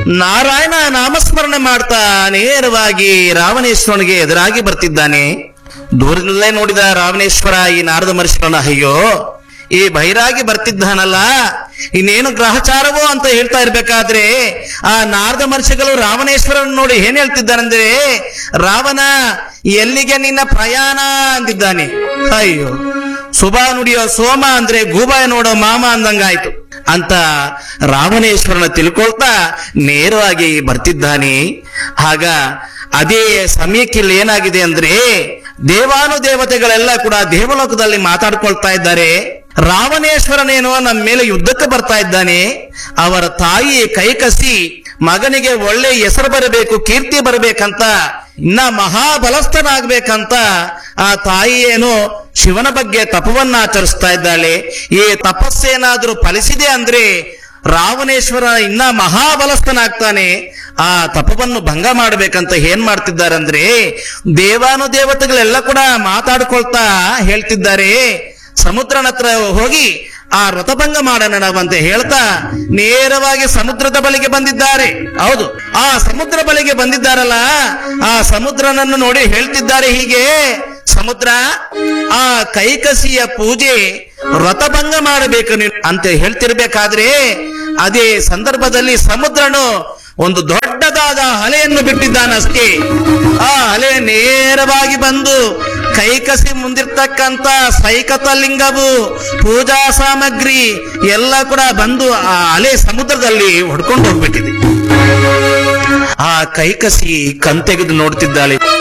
ನಾರಾಯಣ ನಾಮಸ್ಮರಣೆ ಮಾಡ್ತಾ ನೇರವಾಗಿ ರಾವಣೇಶ್ವರನಿಗೆ ಎದುರಾಗಿ ಬರ್ತಿದ್ದಾನೆ ದೂರದಲ್ಲೇ ನೋಡಿದ ರಾವಣೇಶ್ವರ ಈ ನಾರದ ಮನುಷ್ಯರನ್ನ ಅಯ್ಯೋ ಈ ಬೈರಾಗಿ ಬರ್ತಿದ್ದಾನಲ್ಲ ಇನ್ನೇನು ಗ್ರಹಚಾರವೋ ಅಂತ ಹೇಳ್ತಾ ಇರ್ಬೇಕಾದ್ರೆ ಆ ನಾರದ ಮನುಷ್ಯಗಳು ರಾವಣೇಶ್ವರನ್ ನೋಡಿ ಏನ್ ಹೇಳ್ತಿದ್ದಾರಂದ್ರೆ ರಾವಣ ಎಲ್ಲಿಗೆ ನಿನ್ನ ಪ್ರಯಾಣ ಅಂದಿದ್ದಾನೆ ಅಯ್ಯೋ ಸುಬಾ ನುಡಿಯೋ ಸೋಮ ಅಂದ್ರೆ ಗೂಬಾಯ ನೋಡೋ ಮಾಮ ಅಂದಂಗಾಯ್ತು ಅಂತ ರಾವಣೇಶ್ವರನ ತಿಳ್ಕೊಳ್ತಾ ನೇರವಾಗಿ ಬರ್ತಿದ್ದಾನೆ ಆಗ ಅದೇ ಸಮಯಕ್ಕೆ ಇಲ್ಲಿ ಏನಾಗಿದೆ ಅಂದ್ರೆ ದೇವಾನುದೇವತೆಗಳೆಲ್ಲ ಕೂಡ ದೇವಲೋಕದಲ್ಲಿ ಮಾತಾಡ್ಕೊಳ್ತಾ ಇದ್ದಾರೆ ರಾವಣೇಶ್ವರನೇನೋ ನಮ್ಮ ಮೇಲೆ ಯುದ್ಧಕ್ಕೆ ಬರ್ತಾ ಇದ್ದಾನೆ ಅವರ ತಾಯಿ ಕೈಕಸಿ ಮಗನಿಗೆ ಒಳ್ಳೆ ಹೆಸರು ಬರಬೇಕು ಕೀರ್ತಿ ಬರಬೇಕಂತ ಇನ್ನ ಮಹಾಬಲಸ್ಥನಾಗ್ಬೇಕಂತ ಆ ತಾಯಿ ಏನು ಶಿವನ ಬಗ್ಗೆ ತಪವನ್ನ ಆಚರಿಸ್ತಾ ಇದ್ದಾಳೆ ಈ ತಪಸ್ಸೇನಾದ್ರೂ ಫಲಿಸಿದೆ ಅಂದ್ರೆ ರಾವಣೇಶ್ವರ ಇನ್ನ ಮಹಾಬಲಸ್ಥನಾಗ್ತಾನೆ ಆ ತಪವನ್ನು ಭಂಗ ಮಾಡ್ಬೇಕಂತ ಏನ್ ಮಾಡ್ತಿದ್ದಾರಂದ್ರೆ ದೇವಾನುದೇವತೆಗಳೆಲ್ಲ ಕೂಡ ಮಾತಾಡ್ಕೊಳ್ತಾ ಹೇಳ್ತಿದ್ದಾರೆ ಸಮುದ್ರನ ಹತ್ರ ಹೋಗಿ ಆ ವ್ರತಭಂಗ ಮಾಡೋಣ ನಾವಂತ ಹೇಳ್ತಾ ನೇರವಾಗಿ ಸಮುದ್ರದ ಬಳಿಗೆ ಬಂದಿದ್ದಾರೆ ಹೌದು ಆ ಸಮುದ್ರ ಬಳಿಗೆ ಬಂದಿದ್ದಾರಲ್ಲ ಆ ಸಮುದ್ರನನ್ನು ನೋಡಿ ಹೇಳ್ತಿದ್ದಾರೆ ಹೀಗೆ ಸಮುದ್ರ ಆ ಕೈಕಸಿಯ ಪೂಜೆ ವ್ರತಭಂಗ ಮಾಡಬೇಕು ನೀನು ಅಂತ ಹೇಳ್ತಿರ್ಬೇಕಾದ್ರೆ ಅದೇ ಸಂದರ್ಭದಲ್ಲಿ ಸಮುದ್ರನು ಒಂದು ದೊಡ್ಡದಾದ ಅಲೆಯನ್ನು ಬಿಟ್ಟಿದ್ದಾನಷ್ಟೇ ಆ ಅಲೆ ನೇರವಾಗಿ ಬಂದು ಕೈಕಸಿ ಮುಂದಿರ್ತಕ್ಕಂತ ಸೈಕತ ಲಿಂಗವು ಪೂಜಾ ಸಾಮಗ್ರಿ ಎಲ್ಲ ಕೂಡ ಬಂದು ಆ ಅಲೆ ಸಮುದ್ರದಲ್ಲಿ ಹೊಡ್ಕೊಂಡು ಹೋಗ್ಬಿಟ್ಟಿದೆ ಆ ಕೈಕಸಿ ಕಣ್ ತೆಗೆದು ನೋಡ್ತಿದ್ದಾಳೆ